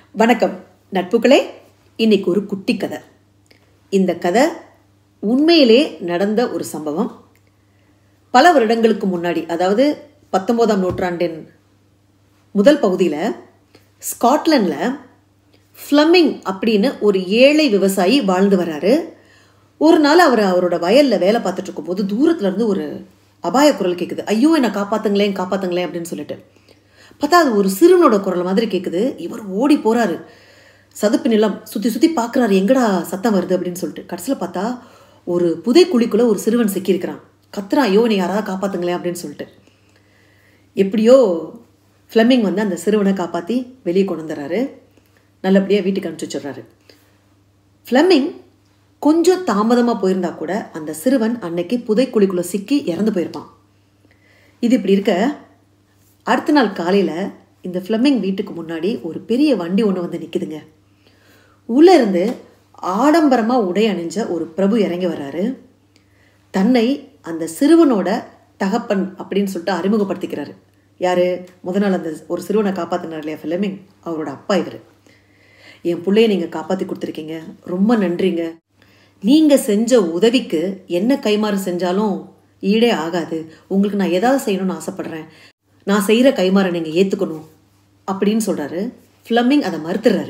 வணக்கம் நட்புகளே இன்னைக்கு ஒரு குட்டி கதை இந்த கதை உண்மையிலே நடந்த ஒரு சம்பவம் பல வருடங்களுக்கு முன்னாடி அதாவது பத்தொன்பதாம் நூற்றாண்டின் முதல் பகுதியில் ஸ்காட்லாண்டில் ஃப்ளமிங் அப்படின்னு ஒரு ஏழை விவசாயி வாழ்ந்து வராரு ஒரு நாள் அவர் அவரோட வயலில் வேலை பார்த்துட்டு இருக்கும்போது தூரத்துல இருந்து ஒரு அபாய குரல் கேட்குது ஐயோ என்னை காப்பாத்துங்களேன் காப்பாத்துங்களேன் அப்படின்னு சொல்லிட்டு பார்த்தா அது ஒரு சிறுவனோட குரல் மாதிரி கேட்குது இவர் ஓடி போறாரு சதுப்பு நிலம் சுற்றி சுற்றி பார்க்குறாரு எங்கடா சத்தம் வருது அப்படின்னு சொல்லிட்டு கடைசியில் பார்த்தா ஒரு புதை குழிக்குள்ளே ஒரு சிறுவன் சிக்கியிருக்கிறான் கத்துறான் ஐயோ நீ யாராவது காப்பாத்துங்களேன் அப்படின்னு சொல்லிட்டு எப்படியோ ஃப்ளெமிங் வந்து அந்த சிறுவனை காப்பாற்றி வெளியே கொண்டு வந்துடுறாரு நல்லபடியாக வீட்டுக்கு அனுப்பிச்சி வச்சிடுறாரு ஃப்ளெமிங் கொஞ்சம் தாமதமாக போயிருந்தா கூட அந்த சிறுவன் அன்னைக்கு புதைக்குழிக்குள்ளே சிக்கி இறந்து போயிருப்பான் இது இப்படி இருக்க அடுத்த நாள் காலையில் இந்த ஃப்ளெமிங் வீட்டுக்கு முன்னாடி ஒரு பெரிய வண்டி ஒன்று வந்து நிற்குதுங்க உள்ளே இருந்து ஆடம்பரமாக உடை அணிஞ்ச ஒரு பிரபு இறங்கி வர்றாரு தன்னை அந்த சிறுவனோட தகப்பன் அப்படின்னு சொல்லிட்டு அறிமுகப்படுத்திக்கிறாரு யாரு முத நாள் அந்த ஒரு சிறுவனை காப்பாற்றினார் இல்லையா ஃபிலமிங் அவரோட அப்பா இவர் என் பிள்ளைய நீங்கள் காப்பாற்றி கொடுத்துருக்கீங்க ரொம்ப நன்றிங்க நீங்கள் செஞ்ச உதவிக்கு என்ன கைமாறு செஞ்சாலும் ஈடே ஆகாது உங்களுக்கு நான் ஏதாவது செய்யணும்னு ஆசைப்படுறேன் நான் செய்கிற கைமாறை நீங்கள் ஏற்றுக்கணும் அப்படின்னு சொல்கிறாரு ஃப்ளம்மிங் அதை மறுத்துறாரு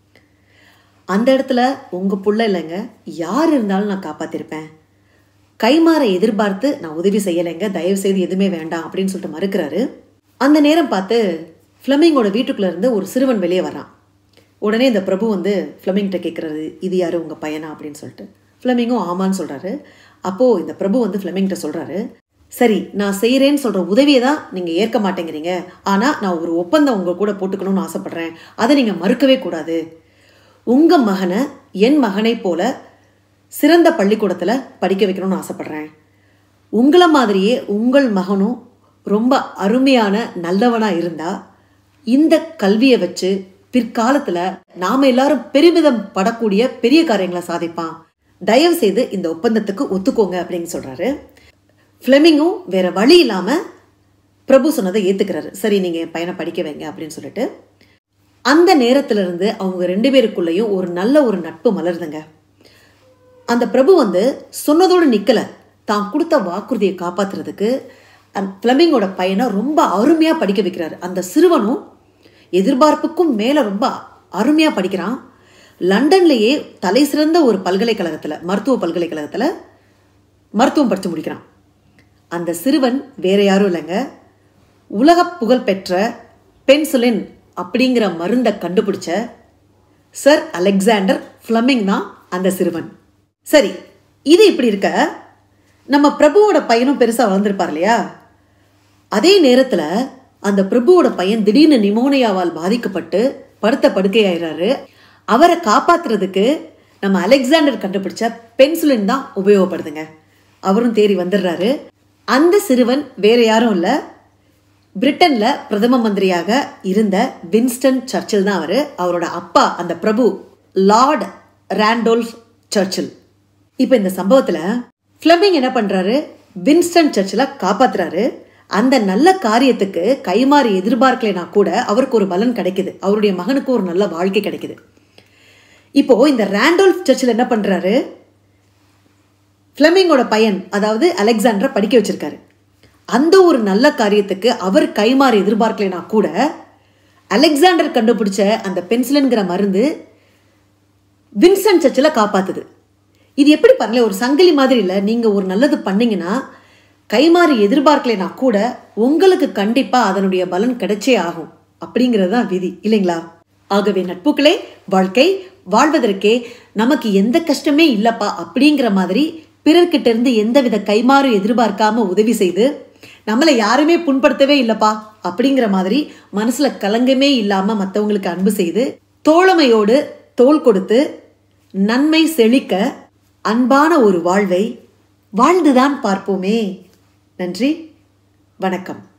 அந்த இடத்துல உங்கள் புள்ள இல்லைங்க யார் இருந்தாலும் நான் காப்பாற்றிருப்பேன் கைமாறை எதிர்பார்த்து நான் உதவி செய்யலைங்க தயவு செய்து எதுவுமே வேண்டாம் அப்படின்னு சொல்லிட்டு மறுக்கிறாரு அந்த நேரம் பார்த்து ஃப்ளமிங்கோட வீட்டுக்குள்ள இருந்து ஒரு சிறுவன் வெளியே வரான் உடனே இந்த பிரபு வந்து ஃப்ளமிங்கிட்ட கேட்குறாரு இது யாரு உங்கள் பையனா அப்படின்னு சொல்லிட்டு ஃப்ளமிங்கும் ஆமான்னு சொல்கிறாரு அப்போது இந்த பிரபு வந்து ஃப்ளமிங்கிட்ட சொல்கிறாரு சரி நான் செய்கிறேன்னு சொல்கிற உதவியை தான் நீங்கள் ஏற்க மாட்டேங்கிறீங்க ஆனால் நான் ஒரு ஒப்பந்தம் உங்கள் கூட போட்டுக்கணும்னு ஆசைப்பட்றேன் அதை நீங்கள் மறுக்கவே கூடாது உங்கள் மகனை என் மகனை போல சிறந்த பள்ளிக்கூடத்தில் படிக்க வைக்கணும்னு ஆசைப்பட்றேன் உங்களை மாதிரியே உங்கள் மகனும் ரொம்ப அருமையான நல்லவனாக இருந்தால் இந்த கல்வியை வச்சு பிற்காலத்தில் நாம் எல்லாரும் பெருமிதம் படக்கூடிய பெரிய காரியங்களை சாதிப்பான் தயவு செய்து இந்த ஒப்பந்தத்துக்கு ஒத்துக்கோங்க அப்படின்னு சொல்கிறாரு ஃப்ளெமிங்கும் வேற வழி இல்லாமல் பிரபு சொன்னதை ஏற்றுக்கிறாரு சரி நீங்கள் என் பையனை படிக்க வைங்க அப்படின்னு சொல்லிட்டு அந்த நேரத்துல இருந்து அவங்க ரெண்டு பேருக்குள்ளேயும் ஒரு நல்ல ஒரு நட்பு மலருதுங்க அந்த பிரபு வந்து சொன்னதோடு நிக்கல தான் கொடுத்த வாக்குறுதியை காப்பாத்துறதுக்கு அந்த ஃப்ளமிங்கோட பையனை ரொம்ப அருமையா படிக்க வைக்கிறாரு அந்த சிறுவனும் எதிர்பார்ப்புக்கும் மேல ரொம்ப அருமையா படிக்கிறான் லண்டன்லேயே தலை சிறந்த ஒரு பல்கலைக்கழகத்தில் மருத்துவ பல்கலைக்கழகத்தில் மருத்துவம் படித்து முடிக்கிறான் அந்த சிறுவன் வேற யாரும் இல்லைங்க உலக புகழ்பெற்ற பென்சுலின் அப்படிங்கிற மருந்தை கண்டுபிடிச்ச சர் அலெக்சாண்டர் ஃப்ளமிங் தான் அந்த சிறுவன் சரி இது இப்படி இருக்க நம்ம பிரபுவோட பையனும் பெருசாக வளர்ந்துருப்பார் இல்லையா அதே நேரத்தில் அந்த பிரபுவோட பையன் திடீர்னு நிமோனியாவால் பாதிக்கப்பட்டு படுத்த படுக்கையாயிறாரு அவரை காப்பாத்துறதுக்கு நம்ம அலெக்சாண்டர் கண்டுபிடிச்ச பென்சுலின் தான் உபயோகப்படுதுங்க அவரும் தேறி வந்துடுறாரு அந்த சிறுவன் வேற யாரும் இல்லை பிரிட்டன்ல பிரதம மந்திரியாக இருந்த வின்ஸ்டன் சர்ச்சில் தான் அவர் அவரோட அப்பா அந்த பிரபு லார்ட் ரேண்டோல்ஃப் சர்ச்சில் இப்போ இந்த சம்பவத்தில் ஃப்ளமிங் என்ன பண்ணுறாரு வின்ஸ்டன் சர்ச்சில் காப்பாத்துறாரு அந்த நல்ல காரியத்துக்கு கைமாறி எதிர்பார்க்கலைனா கூட அவருக்கு ஒரு பலன் கிடைக்குது அவருடைய மகனுக்கு ஒரு நல்ல வாழ்க்கை கிடைக்குது இப்போ இந்த ரேண்டோல்ஃப் சர்ச்சில் என்ன பண்ணுறாரு ஃப்ளமிங்கோட பையன் அதாவது அலெக்சாண்டரை படிக்க வச்சிருக்காரு அந்த ஒரு நல்ல காரியத்துக்கு அவர் கைமாறி எதிர்பார்க்கலைனா கூட அலெக்சாண்டர் கண்டுபிடிச்ச அந்த பென்சிலுங்கிற மருந்து வின்சென்ட் சர்ச்சில் காப்பாத்துது இது எப்படி பண்ணல ஒரு சங்கிலி மாதிரி இல்லை நீங்கள் ஒரு நல்லது பண்ணீங்கன்னா கைமாறி எதிர்பார்க்கலைனா கூட உங்களுக்கு கண்டிப்பாக அதனுடைய பலன் கிடைச்சே ஆகும் அப்படிங்கிறது தான் விதி இல்லைங்களா ஆகவே நட்புகளே வாழ்க்கை வாழ்வதற்கே நமக்கு எந்த கஷ்டமே இல்லப்பா அப்படிங்கிற மாதிரி பிறர்கிட்ட இருந்து எந்தவித கைமாறு எதிர்பார்க்காம உதவி செய்து நம்மளை யாருமே புண்படுத்தவே இல்லப்பா அப்படிங்கிற மாதிரி மனசுல கலங்கமே இல்லாம மற்றவங்களுக்கு அன்பு செய்து தோழமையோடு தோள் கொடுத்து நன்மை செழிக்க அன்பான ஒரு வாழ்வை வாழ்ந்துதான் பார்ப்போமே நன்றி வணக்கம்